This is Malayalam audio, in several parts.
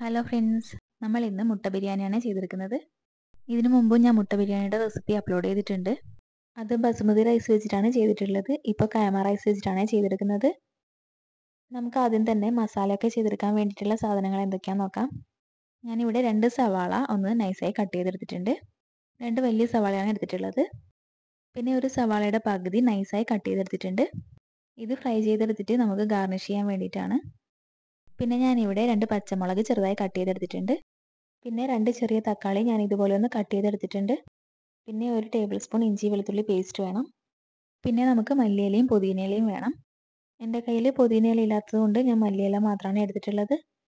ഹലോ ഫ്രണ്ട്സ് നമ്മൾ ഇന്ന് മുട്ട ബിരിയാണിയാണ് ചെയ്തെടുക്കുന്നത് ഇതിനു മുമ്പും ഞാൻ മുട്ട ബിരിയാണിയുടെ റെസിപ്പി അപ്ലോഡ് ചെയ്തിട്ടുണ്ട് അത് ബസുമതി റൈസ് വെച്ചിട്ടാണ് ചെയ്തിട്ടുള്ളത് ഇപ്പോൾ കയമ റൈസ് വെച്ചിട്ടാണ് ചെയ്തെടുക്കുന്നത് നമുക്ക് ആദ്യം തന്നെ മസാലയൊക്കെ ചെയ്തെടുക്കാൻ വേണ്ടിയിട്ടുള്ള സാധനങ്ങൾ എന്തൊക്കെയാണെന്ന് നോക്കാം ഞാനിവിടെ രണ്ട് സവാള ഒന്ന് നൈസായി കട്ട് ചെയ്തെടുത്തിട്ടുണ്ട് രണ്ട് വലിയ സവാളയാണ് എടുത്തിട്ടുള്ളത് പിന്നെ ഒരു സവാളയുടെ പകുതി നൈസായി കട്ട് ചെയ്തെടുത്തിട്ടുണ്ട് ഇത് ഫ്രൈ ചെയ്തെടുത്തിട്ട് നമുക്ക് ഗാർണിഷ് ചെയ്യാൻ വേണ്ടിയിട്ടാണ് പിന്നെ ഞാനിവിടെ രണ്ട് പച്ചമുളക് ചെറുതായി കട്ട് ചെയ്തെടുത്തിട്ടുണ്ട് പിന്നെ രണ്ട് ചെറിയ തക്കാളി ഞാൻ ഇതുപോലെ ഒന്ന് കട്ട് ചെയ്തെടുത്തിട്ടുണ്ട് പിന്നെ ഒരു ടേബിൾ സ്പൂൺ ഇഞ്ചി വെളുത്തുള്ളി പേസ്റ്റ് വേണം പിന്നെ നമുക്ക് മല്ലിയിലയും പുതിനയിലയും വേണം എൻ്റെ കയ്യിൽ പുതിനയില ഇല്ലാത്തത് കൊണ്ട് ഞാൻ മല്ലിയില മാത്രമാണ് എടുത്തിട്ടുള്ളത്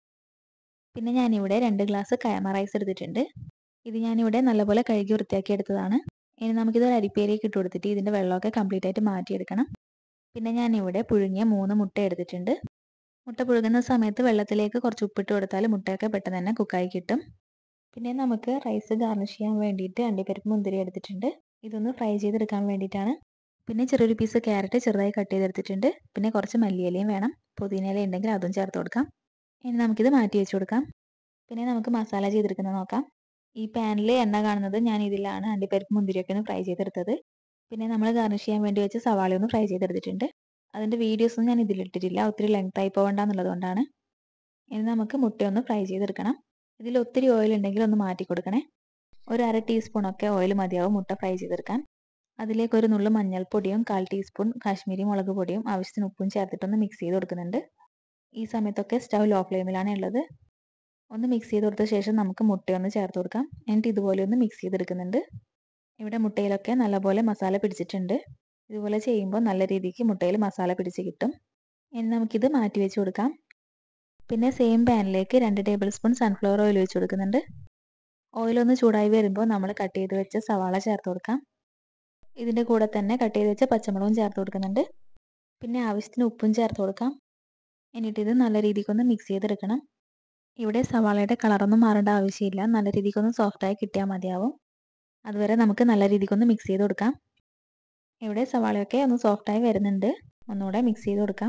പിന്നെ ഞാനിവിടെ രണ്ട് ഗ്ലാസ് കയമ റൈസ് എടുത്തിട്ടുണ്ട് ഇത് ഞാനിവിടെ നല്ലപോലെ കഴുകി വൃത്തിയാക്കി എടുത്തതാണ് ഇനി നമുക്കിത് ഒരു അരിപ്പേരിലേക്ക് ഇട്ട് കൊടുത്തിട്ട് ഇതിൻ്റെ വെള്ളമൊക്കെ കംപ്ലീറ്റ് ആയിട്ട് മാറ്റിയെടുക്കണം പിന്നെ ഞാനിവിടെ പുഴുങ്ങിയ മൂന്ന് മുട്ട എടുത്തിട്ടുണ്ട് മുട്ട പുഴുകുന്ന സമയത്ത് വെള്ളത്തിലേക്ക് കുറച്ച് ഉപ്പിട്ട് കൊടുത്താൽ മുട്ടയൊക്കെ പെട്ടെന്ന് തന്നെ കുക്കായി കിട്ടും പിന്നെ നമുക്ക് റൈസ് ഗാർണിഷ് ചെയ്യാൻ വേണ്ടിയിട്ട് അണ്ടിപ്പരിപ്പ് മുന്തിരി എടുത്തിട്ടുണ്ട് ഇതൊന്ന് ഫ്രൈ ചെയ്തെടുക്കാൻ വേണ്ടിയിട്ടാണ് പിന്നെ ചെറിയൊരു പീസ് ക്യാരറ്റ് ചെറുതായി കട്ട് ചെയ്തെടുത്തിട്ടുണ്ട് പിന്നെ കുറച്ച് മല്ലിയിലയും വേണം പുതിനയില ഉണ്ടെങ്കിൽ അതും ചേർത്ത് കൊടുക്കാം ഇനി നമുക്കിത് മാറ്റി വെച്ച് കൊടുക്കാം പിന്നെ നമുക്ക് മസാല ചെയ്തെടുക്കുന്നത് നോക്കാം ഈ പാനിൽ എണ്ണ കാണുന്നത് ഞാൻ ഇതിലാണ് അണ്ടിപ്പരിപ്പ് മുന്തിരിയൊക്കെ ഒന്ന് ഫ്രൈ ചെയ്തെടുത്തത് പിന്നെ നമ്മൾ ഗാർണിഷ് ചെയ്യാൻ വേണ്ടി വെച്ച് സവാള ഒന്ന് ഫ്രൈ ചെയ്തെടുത്തിട്ടുണ്ട് അതിൻ്റെ വീഡിയോസൊന്നും ഞാൻ ഇതിലിട്ടിട്ടില്ല ഒത്തിരി ലെങ്ത് ആയി പോകണ്ടെന്നുള്ളത് കൊണ്ടാണ് ഇനി നമുക്ക് മുട്ടയൊന്ന് ഫ്രൈ ചെയ്തെടുക്കണം ഇതിൽ ഒത്തിരി ഓയിൽ ഉണ്ടെങ്കിൽ ഒന്ന് മാറ്റി കൊടുക്കണേ ഒരു അര ടീസ്പൂണൊക്കെ ഓയിൽ മതിയാവും മുട്ട ഫ്രൈ ചെയ്തെടുക്കാൻ അതിലേക്ക് ഒരു നുള്ളു മഞ്ഞൾപ്പൊടിയും കാൽ ടീസ്പൂൺ കാശ്മീരി മുളക് പൊടിയും ആവശ്യത്തിന് ഉപ്പും ചേർത്തിട്ടൊന്ന് മിക്സ് ചെയ്ത് കൊടുക്കുന്നുണ്ട് ഈ സമയത്തൊക്കെ സ്റ്റൗ ലോ ഫ്ലെയിമിലാണ് ഉള്ളത് ഒന്ന് മിക്സ് ചെയ്ത് കൊടുത്ത ശേഷം നമുക്ക് മുട്ടയൊന്ന് ചേർത്ത് കൊടുക്കാം എന്നിട്ട് ഇതുപോലെ ഒന്ന് മിക്സ് ചെയ്തെടുക്കുന്നുണ്ട് ഇവിടെ മുട്ടയിലൊക്കെ നല്ലപോലെ മസാല പിടിച്ചിട്ടുണ്ട് ഇതുപോലെ ചെയ്യുമ്പോൾ നല്ല രീതിക്ക് മുട്ടയിൽ മസാല പിടിച്ച് കിട്ടും ഇനി നമുക്കിത് മാറ്റി വെച്ച് കൊടുക്കാം പിന്നെ സെയിം പാനിലേക്ക് രണ്ട് ടേബിൾ സ്പൂൺ സൺഫ്ലവർ ഓയിൽ ഒഴിച്ച് കൊടുക്കുന്നുണ്ട് ഓയിലൊന്ന് ചൂടായി വരുമ്പോൾ നമ്മൾ കട്ട് ചെയ്ത് വെച്ച സവാള ചേർത്ത് കൊടുക്കാം ഇതിൻ്റെ കൂടെ തന്നെ കട്ട് ചെയ്ത് വെച്ച പച്ചമുളകും ചേർത്ത് കൊടുക്കുന്നുണ്ട് പിന്നെ ആവശ്യത്തിന് ഉപ്പും ചേർത്ത് കൊടുക്കാം എന്നിട്ട് ഇത് നല്ല രീതിക്കൊന്ന് മിക്സ് ചെയ്തെടുക്കണം ഇവിടെ സവാളയുടെ കളറൊന്നും മാറേണ്ട ആവശ്യമില്ല നല്ല രീതിക്കൊന്ന് സോഫ്റ്റായി കിട്ടിയാൽ മതിയാവും അതുവരെ നമുക്ക് നല്ല രീതിക്കൊന്ന് മിക്സ് ചെയ്ത് കൊടുക്കാം ഇവിടെ സവാളയൊക്കെ ഒന്ന് സോഫ്റ്റായി വരുന്നുണ്ട് ഒന്നുകൂടെ മിക്സ് ചെയ്ത് കൊടുക്കാം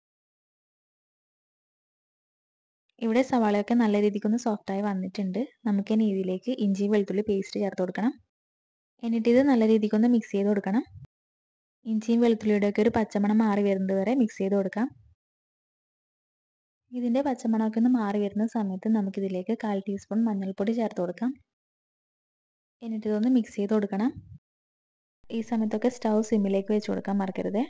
ഇവിടെ സവാളയൊക്കെ നല്ല രീതിക്കൊന്ന് സോഫ്റ്റായി വന്നിട്ടുണ്ട് നമുക്ക് ഇനി ഇതിലേക്ക് ഇഞ്ചി വെളുത്തുള്ളി പേസ്റ്റ് ചേർത്ത് കൊടുക്കണം എന്നിട്ട് ഇത് നല്ല രീതിക്കൊന്ന് മിക്സ് ചെയ്ത് കൊടുക്കണം ഇഞ്ചിയും വെളുത്തുള്ളിയുടെ ഒക്കെ ഒരു പച്ചമണം മാറി വരുന്നത് വരെ മിക്സ് ചെയ്ത് കൊടുക്കാം ഇതിൻ്റെ പച്ചമണമൊക്കെ ഒന്ന് മാറി വരുന്ന സമയത്ത് നമുക്കിതിലേക്ക് കാൽ ടീസ്പൂൺ മഞ്ഞൾപ്പൊടി ചേർത്ത് കൊടുക്കാം എന്നിട്ട് ഇതൊന്ന് മിക്സ് ചെയ്ത് കൊടുക്കണം ഈ സമയത്തൊക്കെ സ്റ്റൗ സിമ്മിലേക്ക് വെച്ച് കൊടുക്കാൻ മറക്കരുത്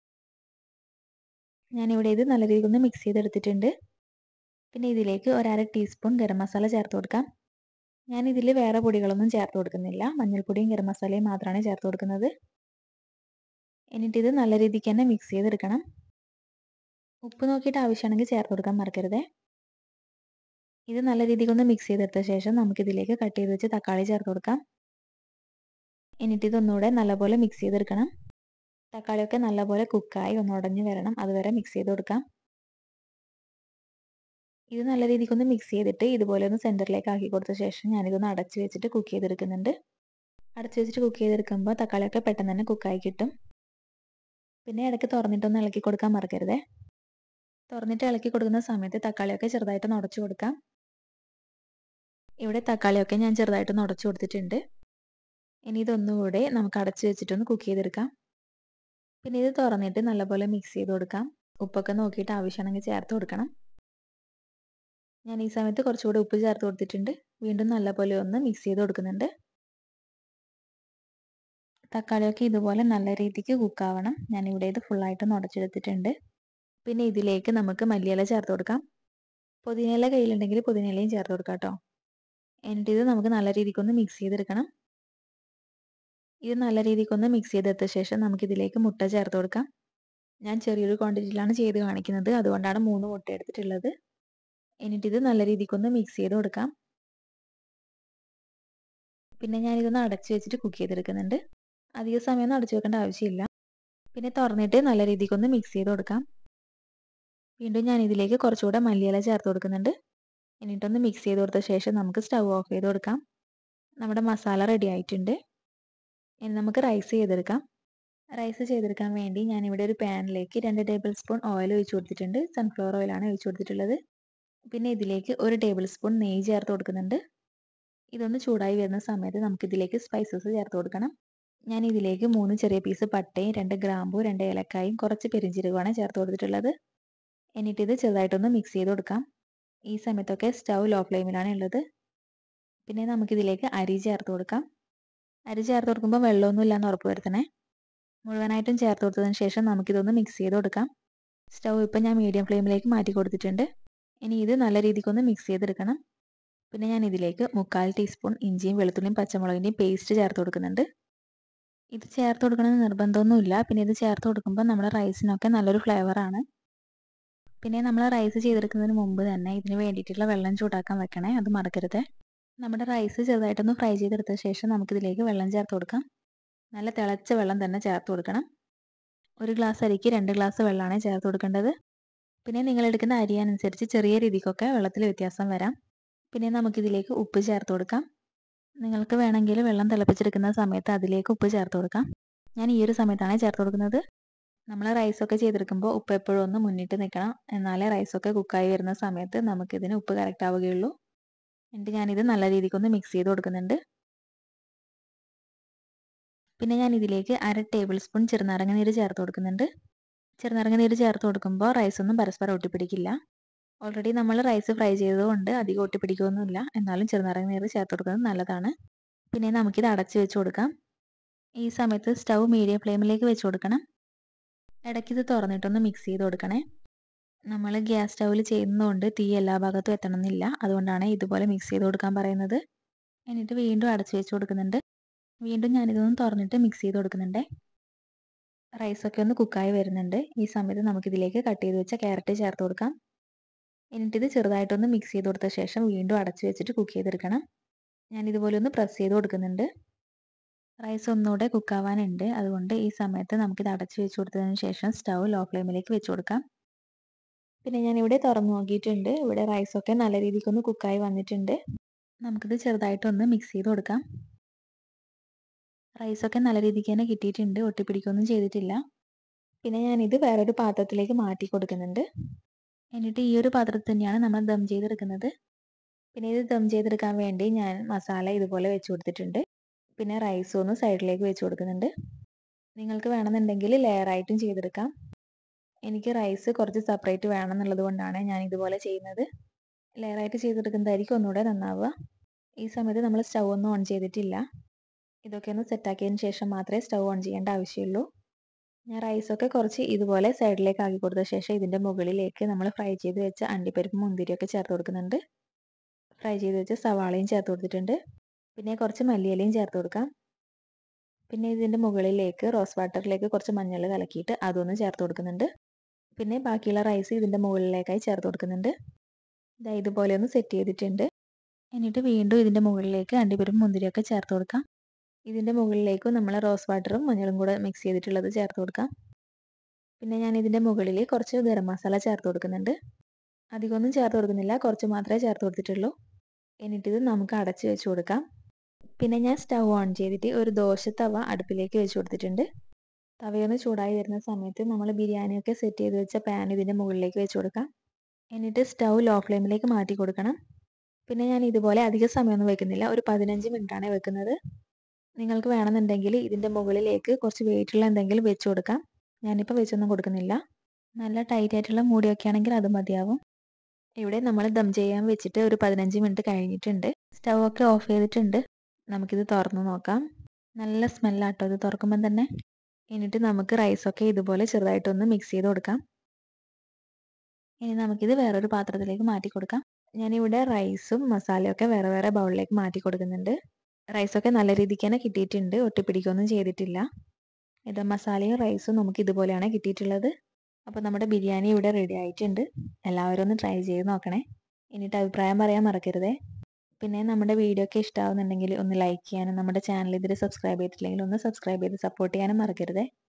ഞാനിവിടെ ഇത് നല്ല രീതിയിൽ ഒന്ന് മിക്സ് ചെയ്തെടുത്തിട്ടുണ്ട് പിന്നെ ഇതിലേക്ക് ഒരര ടീസ്പൂൺ ഗരം മസാല ചേർത്ത് കൊടുക്കാം ഞാൻ ഇതിൽ വേറെ പൊടികളൊന്നും ചേർത്ത് കൊടുക്കുന്നില്ല മഞ്ഞൾപ്പൊടിയും ഗരം മസാലയും മാത്രമാണ് ചേർത്ത് കൊടുക്കുന്നത് എന്നിട്ട് ഇത് നല്ല രീതിക്ക് തന്നെ മിക്സ് ചെയ്തെടുക്കണം ഉപ്പ് നോക്കിയിട്ട് ആവശ്യമാണെങ്കിൽ ചേർത്ത് കൊടുക്കാൻ മറക്കരുത് ഇത് നല്ല രീതിക്ക് ഒന്ന് മിക്സ് ചെയ്തെടുത്ത ശേഷം നമുക്കിതിലേക്ക് കട്ട് ചെയ്ത് വെച്ച് തക്കാളി ചേർത്ത് കൊടുക്കാം എന്നിട്ട് ഇതൊന്നുകൂടെ നല്ലപോലെ മിക്സ് ചെയ്തെടുക്കണം തക്കാളിയൊക്കെ നല്ലപോലെ കുക്കായി ഒന്ന് ഉടഞ്ഞു വരണം അതുവരെ മിക്സ് ചെയ്ത് കൊടുക്കാം ഇത് നല്ല രീതിക്കൊന്ന് മിക്സ് ചെയ്തിട്ട് ഇതുപോലെ ഒന്ന് സെൻറ്ററിലേക്ക് ആക്കി കൊടുത്ത ശേഷം ഞാനിതൊന്ന് അടച്ച് വെച്ചിട്ട് കുക്ക് ചെയ്തെടുക്കുന്നുണ്ട് അടച്ച് വെച്ചിട്ട് കുക്ക് ചെയ്തെടുക്കുമ്പോൾ തക്കാളിയൊക്കെ പെട്ടെന്ന് തന്നെ കുക്കായി കിട്ടും പിന്നെ ഇടയ്ക്ക് തുറന്നിട്ടൊന്ന് ഇളക്കി കൊടുക്കാൻ മറക്കരുതേ തുറന്നിട്ട് ഇളക്കി കൊടുക്കുന്ന സമയത്ത് തക്കാളിയൊക്കെ ചെറുതായിട്ടൊന്ന് ഉടച്ചു കൊടുക്കാം ഇവിടെ തക്കാളിയൊക്കെ ഞാൻ ചെറുതായിട്ടൊന്ന് ഉടച്ചു കൊടുത്തിട്ടുണ്ട് ഇനി ഇതൊന്നുകൂടെ നമുക്ക് അടച്ചു വെച്ചിട്ടൊന്ന് കുക്ക് ചെയ്തെടുക്കാം പിന്നെ ഇത് തുറന്നിട്ട് നല്ലപോലെ മിക്സ് ചെയ്ത് കൊടുക്കാം ഉപ്പൊക്കെ നോക്കിയിട്ട് ആവശ്യമാണെങ്കിൽ ചേർത്ത് കൊടുക്കണം ഞാൻ ഈ സമയത്ത് കുറച്ചുകൂടി ഉപ്പ് ചേർത്ത് കൊടുത്തിട്ടുണ്ട് വീണ്ടും നല്ലപോലെ ഒന്ന് മിക്സ് ചെയ്ത് കൊടുക്കുന്നുണ്ട് തക്കാളിയൊക്കെ ഇതുപോലെ നല്ല രീതിക്ക് കുക്കാവണം ഞാനിവിടെ ഇത് ഫുള്ളായിട്ടൊന്ന് ഉടച്ചെടുത്തിട്ടുണ്ട് പിന്നെ ഇതിലേക്ക് നമുക്ക് മല്ലിയില ചേർത്ത് കൊടുക്കാം പുതിനയില കയ്യിലുണ്ടെങ്കിൽ പുതിനയിലയും ചേർത്ത് കൊടുക്കാം കേട്ടോ എന്നിട്ട് ഇത് നമുക്ക് നല്ല രീതിക്കൊന്ന് മിക്സ് ചെയ്തെടുക്കണം ഇത് നല്ല രീതിക്കൊന്ന് മിക്സ് ചെയ്തെടുത്ത ശേഷം നമുക്കിതിലേക്ക് മുട്ട ചേർത്ത് കൊടുക്കാം ഞാൻ ചെറിയൊരു ക്വാണ്ടിറ്റിയിലാണ് ചെയ്ത് കാണിക്കുന്നത് അതുകൊണ്ടാണ് മൂന്ന് മുട്ട എടുത്തിട്ടുള്ളത് എന്നിട്ട് ഇത് നല്ല രീതിക്കൊന്ന് മിക്സ് ചെയ്ത് കൊടുക്കാം പിന്നെ ഞാനിതൊന്ന് അടച്ചു വെച്ചിട്ട് കുക്ക് ചെയ്തെടുക്കുന്നുണ്ട് അധിക സമയമൊന്നും അടച്ചു വെക്കേണ്ട ആവശ്യമില്ല പിന്നെ തുറന്നിട്ട് നല്ല രീതിക്കൊന്ന് മിക്സ് ചെയ്ത് കൊടുക്കാം വീണ്ടും ഞാൻ ഇതിലേക്ക് കുറച്ചുകൂടെ മല്ലിയില ചേർത്ത് കൊടുക്കുന്നുണ്ട് എന്നിട്ടൊന്ന് മിക്സ് ചെയ്ത് കൊടുത്ത ശേഷം നമുക്ക് സ്റ്റൗ ഓഫ് ചെയ്ത് കൊടുക്കാം നമ്മുടെ മസാല റെഡി ആയിട്ടുണ്ട് ഇനി നമുക്ക് റൈസ് ചെയ്തെടുക്കാം റൈസ് ചെയ്തെടുക്കാൻ വേണ്ടി ഞാനിവിടെ ഒരു പാനിലേക്ക് രണ്ട് ടേബിൾ സ്പൂൺ ഓയിൽ ഒഴിച്ച് കൊടുത്തിട്ടുണ്ട് സൺഫ്ലവർ ഓയിലാണ് ഒഴിച്ച് കൊടുത്തിട്ടുള്ളത് പിന്നെ ഇതിലേക്ക് ഒരു ടേബിൾ സ്പൂൺ നെയ്യ് ചേർത്ത് കൊടുക്കുന്നുണ്ട് ഇതൊന്ന് ചൂടായി വരുന്ന സമയത്ത് നമുക്കിതിലേക്ക് സ്പൈസസ് ചേർത്ത് കൊടുക്കണം ഞാൻ ഇതിലേക്ക് മൂന്ന് ചെറിയ പീസ് പട്ടയും രണ്ട് ഗ്രാമ്പൂ രണ്ട് ഏലക്കായും കുറച്ച് പെരിഞ്ചീരകമാണ് ചേർത്ത് കൊടുത്തിട്ടുള്ളത് എന്നിട്ടിത് ചെറുതായിട്ടൊന്ന് മിക്സ് ചെയ്ത് കൊടുക്കാം ഈ സമയത്തൊക്കെ സ്റ്റൗ ലോ ഫ്ലെയിമിലാണ് ഉള്ളത് പിന്നെ നമുക്കിതിലേക്ക് അരി ചേർത്ത് കൊടുക്കാം അരി ചേർത്ത് കൊടുക്കുമ്പോൾ വെള്ളമൊന്നും ഇല്ലാന്ന് ഉറപ്പ് വരുത്തണേ മുഴുവനായിട്ടും ചേർത്ത് കൊടുത്തതിന് ശേഷം നമുക്കിതൊന്ന് മിക്സ് ചെയ്ത് കൊടുക്കാം സ്റ്റൗ ഇപ്പം ഞാൻ മീഡിയം ഫ്ലെയിമിലേക്ക് മാറ്റി കൊടുത്തിട്ടുണ്ട് ഇനി ഇത് നല്ല രീതിക്കൊന്ന് മിക്സ് ചെയ്തെടുക്കണം പിന്നെ ഞാൻ ഇതിലേക്ക് മുക്കാൽ ടീസ്പൂൺ ഇഞ്ചിയും വെളുത്തുള്ളിയും പച്ചമുളകിൻ്റെയും പേസ്റ്റ് ചേർത്ത് കൊടുക്കുന്നുണ്ട് ഇത് ചേർത്ത് കൊടുക്കണമെന്ന് നിർബന്ധമൊന്നുമില്ല പിന്നെ ഇത് ചേർത്ത് കൊടുക്കുമ്പോൾ നമ്മുടെ റൈസിനൊക്കെ നല്ലൊരു ഫ്ലേവറാണ് പിന്നെ നമ്മൾ റൈസ് ചെയ്തെടുക്കുന്നതിന് മുമ്പ് തന്നെ ഇതിന് വേണ്ടിയിട്ടുള്ള വെള്ളം ചൂടാക്കാൻ വെക്കണേ അത് മറക്കരുത് നമ്മുടെ റൈസ് ചെറുതായിട്ടൊന്ന് ഫ്രൈ ചെയ്തെടുത്ത ശേഷം നമുക്കിതിലേക്ക് വെള്ളം ചേർത്ത് കൊടുക്കാം നല്ല തിളച്ച വെള്ളം തന്നെ ചേർത്ത് കൊടുക്കണം ഒരു ഗ്ലാസ് അരിക്ക് രണ്ട് ഗ്ലാസ് വെള്ളമാണ് ചേർത്ത് കൊടുക്കേണ്ടത് പിന്നെ നിങ്ങൾ എടുക്കുന്ന അരി അനുസരിച്ച് ചെറിയ രീതിക്കൊക്കെ വെള്ളത്തിൽ വ്യത്യാസം വരാം പിന്നെ നമുക്കിതിലേക്ക് ഉപ്പ് ചേർത്ത് കൊടുക്കാം നിങ്ങൾക്ക് വേണമെങ്കിൽ വെള്ളം തിളപ്പിച്ചെടുക്കുന്ന സമയത്ത് അതിലേക്ക് ഉപ്പ് ചേർത്ത് കൊടുക്കാം ഞാൻ ഈ ഒരു സമയത്താണ് ചേർത്ത് കൊടുക്കുന്നത് നമ്മൾ റൈസൊക്കെ ചെയ്തെടുക്കുമ്പോൾ ഉപ്പ് എപ്പോഴും ഒന്ന് മുന്നിട്ട് നിൽക്കണം എന്നാലേ റൈസൊക്കെ കുക്കായി വരുന്ന സമയത്ത് നമുക്കിതിന് ഉപ്പ് കറക്റ്റ് ആവുകയുള്ളൂ എന്നിട്ട് ഞാനിത് നല്ല രീതിക്കൊന്ന് മിക്സ് ചെയ്ത് കൊടുക്കുന്നുണ്ട് പിന്നെ ഞാൻ ഇതിലേക്ക് അര ടേബിൾ സ്പൂൺ ചെറുനാരങ്ങ നീര് ചേർത്ത് കൊടുക്കുന്നുണ്ട് ചെറുനാരങ്ങ നീര് ചേർത്ത് കൊടുക്കുമ്പോൾ റൈസ് ഒന്നും പരസ്പരം ഒട്ടിപ്പിടിക്കില്ല ഓൾറെഡി നമ്മൾ റൈസ് ഫ്രൈ ചെയ്തതുകൊണ്ട് അധികം ഒട്ടിപ്പിടിക്കുകയൊന്നുമില്ല എന്നാലും ചെറുനാരങ്ങ നീര് ചേർത്ത് കൊടുക്കുന്നത് നല്ലതാണ് പിന്നെ നമുക്കിത് അടച്ച് വെച്ച് കൊടുക്കാം ഈ സമയത്ത് സ്റ്റൗ മീഡിയം ഫ്ലെയിമിലേക്ക് വെച്ച് കൊടുക്കണം ഇടയ്ക്കിത് തുറന്നിട്ടൊന്ന് മിക്സ് ചെയ്ത് കൊടുക്കണേ നമ്മൾ ഗ്യാസ് സ്റ്റൗവിൽ ചെയ്യുന്നതുകൊണ്ട് തീ എല്ലാ ഭാഗത്തും എത്തണമെന്നില്ല അതുകൊണ്ടാണ് ഇതുപോലെ മിക്സ് ചെയ്ത് കൊടുക്കാൻ പറയുന്നത് എന്നിട്ട് വീണ്ടും അടച്ച് വെച്ച് കൊടുക്കുന്നുണ്ട് വീണ്ടും ഞാനിതൊന്ന് തുറന്നിട്ട് മിക്സ് ചെയ്ത് കൊടുക്കുന്നുണ്ട് റൈസൊക്കെ ഒന്ന് കുക്കായി വരുന്നുണ്ട് ഈ സമയത്ത് നമുക്കിതിലേക്ക് കട്ട് ചെയ്ത് വെച്ച ക്യാരറ്റ് ചേർത്ത് കൊടുക്കാം എന്നിട്ടിത് ചെറുതായിട്ടൊന്ന് മിക്സ് ചെയ്ത് കൊടുത്ത ശേഷം വീണ്ടും അടച്ച് വെച്ചിട്ട് കുക്ക് ചെയ്തെടുക്കണം ഞാൻ ഇതുപോലെ ഒന്ന് പ്രസ് ചെയ്ത് കൊടുക്കുന്നുണ്ട് റൈസ് ഒന്നുകൂടെ കുക്കാവാനുണ്ട് അതുകൊണ്ട് ഈ സമയത്ത് നമുക്കിത് അടച്ച് വെച്ച് കൊടുത്തതിന് ശേഷം സ്റ്റൗ ലോ ഫ്ലെയിമിലേക്ക് വെച്ച് കൊടുക്കാം പിന്നെ ഞാൻ ഇവിടെ തുറന്നു നോക്കിയിട്ടുണ്ട് ഇവിടെ റൈസൊക്കെ നല്ല രീതിക്കൊന്ന് കുക്കായി വന്നിട്ടുണ്ട് നമുക്കിത് ചെറുതായിട്ടൊന്ന് മിക്സ് ചെയ്ത് കൊടുക്കാം റൈസൊക്കെ നല്ല രീതിക്ക് തന്നെ കിട്ടിയിട്ടുണ്ട് ഒട്ടിപ്പിടിക്കുകയൊന്നും ചെയ്തിട്ടില്ല പിന്നെ ഞാനിത് വേറൊരു പാത്രത്തിലേക്ക് മാറ്റി കൊടുക്കുന്നുണ്ട് എന്നിട്ട് ഈ ഒരു പാത്രത്തിൽ തന്നെയാണ് നമ്മൾ ദം ചെയ്തെടുക്കുന്നത് പിന്നെ ഇത് ദം ചെയ്തെടുക്കാൻ വേണ്ടി ഞാൻ മസാല ഇതുപോലെ വെച്ച് കൊടുത്തിട്ടുണ്ട് പിന്നെ റൈസും ഒന്ന് സൈഡിലേക്ക് വെച്ച് കൊടുക്കുന്നുണ്ട് നിങ്ങൾക്ക് വേണമെന്നുണ്ടെങ്കിൽ ലെയറായിട്ടും ചെയ്തെടുക്കാം എനിക്ക് റൈസ് കുറച്ച് സെപ്പറേറ്റ് വേണം എന്നുള്ളത് കൊണ്ടാണ് ഞാൻ ഇതുപോലെ ചെയ്യുന്നത് ലെയറായിട്ട് ചെയ്തെടുക്കുന്നതായിരിക്കും ഒന്നുകൂടെ നന്നാവുക ഈ സമയത്ത് നമ്മൾ സ്റ്റൗ ഒന്നും ഓൺ ചെയ്തിട്ടില്ല ഇതൊക്കെ ഒന്ന് സെറ്റാക്കിയതിന് ശേഷം മാത്രമേ സ്റ്റൗ ഓൺ ചെയ്യേണ്ട ആവശ്യമുള്ളൂ ഞാൻ റൈസൊക്കെ കുറച്ച് ഇതുപോലെ സൈഡിലേക്ക് ആക്കി കൊടുത്ത ശേഷം ഇതിൻ്റെ മുകളിലേക്ക് നമ്മൾ ഫ്രൈ ചെയ്ത് വെച്ച അണ്ടിപ്പരിപ്പ് മുന്തിരിയൊക്കെ ചേർത്ത് കൊടുക്കുന്നുണ്ട് ഫ്രൈ ചെയ്ത് വെച്ച സവാളയും ചേർത്ത് കൊടുത്തിട്ടുണ്ട് പിന്നെ കുറച്ച് മല്ലിയിലയും ചേർത്ത് കൊടുക്കാം പിന്നെ ഇതിൻ്റെ മുകളിലേക്ക് റോസ് വാട്ടറിലേക്ക് കുറച്ച് മഞ്ഞൾ കലക്കിയിട്ട് അതൊന്ന് ചേർത്ത് കൊടുക്കുന്നുണ്ട് പിന്നെ ബാക്കിയുള്ള റൈസ് ഇതിൻ്റെ മുകളിലേക്കായി ചേർത്ത് കൊടുക്കുന്നുണ്ട് ഇതാ ഇതുപോലെ ഒന്ന് സെറ്റ് ചെയ്തിട്ടുണ്ട് എന്നിട്ട് വീണ്ടും ഇതിൻ്റെ മുകളിലേക്ക് അണ്ടിപ്പരിപ്പ് മുന്തിരിയൊക്കെ ചേർത്ത് കൊടുക്കാം ഇതിൻ്റെ മുകളിലേക്ക് നമ്മൾ റോസ് വാട്ടറും മഞ്ഞളും കൂടെ മിക്സ് ചെയ്തിട്ടുള്ളത് ചേർത്ത് കൊടുക്കാം പിന്നെ ഞാൻ ഇതിൻ്റെ മുകളിൽ കുറച്ച് ഗരം മസാല ചേർത്ത് കൊടുക്കുന്നുണ്ട് അധികമൊന്നും ചേർത്ത് കൊടുക്കുന്നില്ല കുറച്ച് മാത്രമേ ചേർത്ത് കൊടുത്തിട്ടുള്ളൂ എന്നിട്ടിത് നമുക്ക് അടച്ച് വെച്ച് കൊടുക്കാം പിന്നെ ഞാൻ സ്റ്റൗ ഓൺ ചെയ്തിട്ട് ഒരു ദോശ തവ അടുപ്പിലേക്ക് വെച്ച് കൊടുത്തിട്ടുണ്ട് തവയൊന്ന് ചൂടായി വരുന്ന സമയത്ത് നമ്മൾ ബിരിയാണിയൊക്കെ സെറ്റ് ചെയ്ത് വെച്ച പാൻ ഇതിൻ്റെ മുകളിലേക്ക് വെച്ച് കൊടുക്കാം എന്നിട്ട് സ്റ്റൗ ലോ ഫ്ലെയിമിലേക്ക് മാറ്റി കൊടുക്കണം പിന്നെ ഞാൻ ഇതുപോലെ അധിക സമയമൊന്നും വെക്കുന്നില്ല ഒരു പതിനഞ്ച് മിനിറ്റാണ് വെക്കുന്നത് നിങ്ങൾക്ക് വേണമെന്നുണ്ടെങ്കിൽ ഇതിൻ്റെ മുകളിലേക്ക് കുറച്ച് വെയിറ്റുള്ള എന്തെങ്കിലും വെച്ച് കൊടുക്കാം ഞാനിപ്പോൾ വെച്ചൊന്നും കൊടുക്കുന്നില്ല നല്ല ടൈറ്റ് ആയിട്ടുള്ള മൂടിയൊക്കെ ആണെങ്കിൽ അത് മതിയാവും ഇവിടെ നമ്മൾ ദം ചെയ്യാൻ വെച്ചിട്ട് ഒരു പതിനഞ്ച് മിനിറ്റ് കഴിഞ്ഞിട്ടുണ്ട് സ്റ്റൗ ഒക്കെ ഓഫ് ചെയ്തിട്ടുണ്ട് നമുക്കിത് തുറന്ന് നോക്കാം നല്ല സ്മെല്ലാട്ടോ ഇത് തുറക്കുമ്പം തന്നെ എന്നിട്ട് നമുക്ക് റൈസൊക്കെ ഇതുപോലെ ചെറുതായിട്ടൊന്ന് മിക്സ് ചെയ്ത് കൊടുക്കാം ഇനി നമുക്കിത് വേറൊരു പാത്രത്തിലേക്ക് മാറ്റി കൊടുക്കാം ഞാനിവിടെ റൈസും മസാലയൊക്കെ വേറെ വേറെ ബൗളിലേക്ക് മാറ്റി കൊടുക്കുന്നുണ്ട് റൈസൊക്കെ നല്ല രീതിക്ക് തന്നെ കിട്ടിയിട്ടുണ്ട് ഒട്ടിപ്പിടിക്കുകയൊന്നും ചെയ്തിട്ടില്ല ഇത് മസാലയും റൈസും നമുക്ക് ഇതുപോലെയാണ് കിട്ടിയിട്ടുള്ളത് അപ്പോൾ നമ്മുടെ ബിരിയാണി ഇവിടെ റെഡി ആയിട്ടുണ്ട് എല്ലാവരും ഒന്ന് ട്രൈ ചെയ്ത് നോക്കണേ എന്നിട്ട് അഭിപ്രായം പറയാൻ മറക്കരുതേ പിന്നെ നമ്മുടെ വീഡിയോ ഒക്കെ ഇഷ്ടമാവുന്നുണ്ടെങ്കിൽ ഒന്ന് ലൈക്ക് ചെയ്യാനും നമ്മുടെ ചാനൽ ഇതിൽ സബ്സ്ക്രൈബ് ചെയ്തിട്ടില്ലെങ്കിൽ ഒന്ന് സബ്സ്ക്രൈബ് ചെയ്ത് സപ്പോർട്ട് ചെയ്യാനും മറക്കരുതേ